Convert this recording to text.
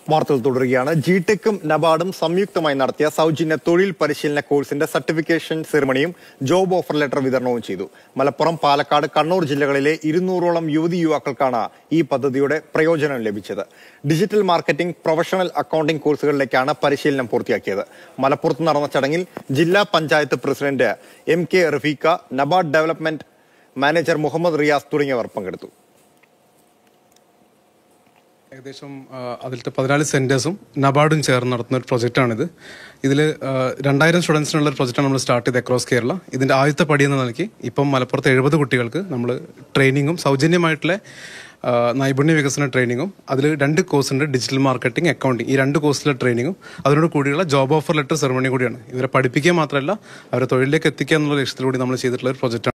വാർത്തകൾ തുടരുകയാണ് ജിടെക്കും നബാർഡും സംയുക്തമായി നടത്തിയ സൗജന്യ തൊഴിൽ പരിശീലന കോഴ്സിന്റെ സർട്ടിഫിക്കേഷൻ സെറിമണിയും ജോബ് ഓഫർ ലെറ്റർ വിതരണവും ചെയ്തു മലപ്പുറം പാലക്കാട് കണ്ണൂർ ജില്ലകളിലെ ഇരുന്നൂറോളം യുവതി യുവാക്കൾക്കാണ് ഈ പദ്ധതിയുടെ പ്രയോജനം ലഭിച്ചത് ഡിജിറ്റൽ മാർക്കറ്റിംഗ് പ്രൊഫഷണൽ അക്കൗണ്ടിംഗ് കോഴ്സുകളിലേക്കാണ് പരിശീലനം പൂർത്തിയാക്കിയത് മലപ്പുറത്ത് നടന്ന ചടങ്ങിൽ ജില്ലാ panchayat president M K Rafeekha NABARD development manager Muhammad Riyas തുടങ്ങിയവർ പങ്കെടുത്തു ഏകദേശം ആ, അതിലത്തെ പതിനാല് സെന്റേഴ്സും നബാർഡും ചേർന്ന് നടത്തുന്ന ഒരു പ്രൊജക്റ്റാണിത് ഇതിൽ രണ്ടായിരം സ്റ്റുഡൻസിനുള്ള ഒരു പ്രൊജക്റ്റാണ് നമ്മൾ സ്റ്റാർട്ട് ചെയ്ത് അക്രോസ് കേരള ഇതിന്റെ ആദ്യത്തെ പടി എന്ന നിലയ്ക്ക് ഇപ്പം മലപ്പുറത്ത് എഴുപത് കുട്ടികൾക്ക് നമ്മൾ ട്രെയിനിങ്ങും സൗജന്യമായിട്ടുള്ള ആ, നൈപുണ്യ വികസന ട്രെയിനിങ്ങും അതിൽ രണ്ട് കോഴ്സ് ഉണ്ട് ഡിജിറ്റൽ മാർക്കറ്റിംഗ് അക്കൗണ്ടിങ് ഈ രണ്ട് കോഴ്സിലെ ട്രെയിനിങ്ങും അതിനോട് കൂടിയുള്ള ജോബ് ഓഫർ ലെറ്റർ സെറമണി കൂടിയാണ് ഇവരെ പഠിപ്പിക്കുക മാത്രമല്ല അവരെ തൊഴിലിലേക്ക് എത്തിക്കുക എന്നുള്ള ലക്ഷ്യത്തിലൂടെ നമ്മൾ ചെയ്തിട്ടുള്ള ഒരു പ്രൊജക്റ്റാണ്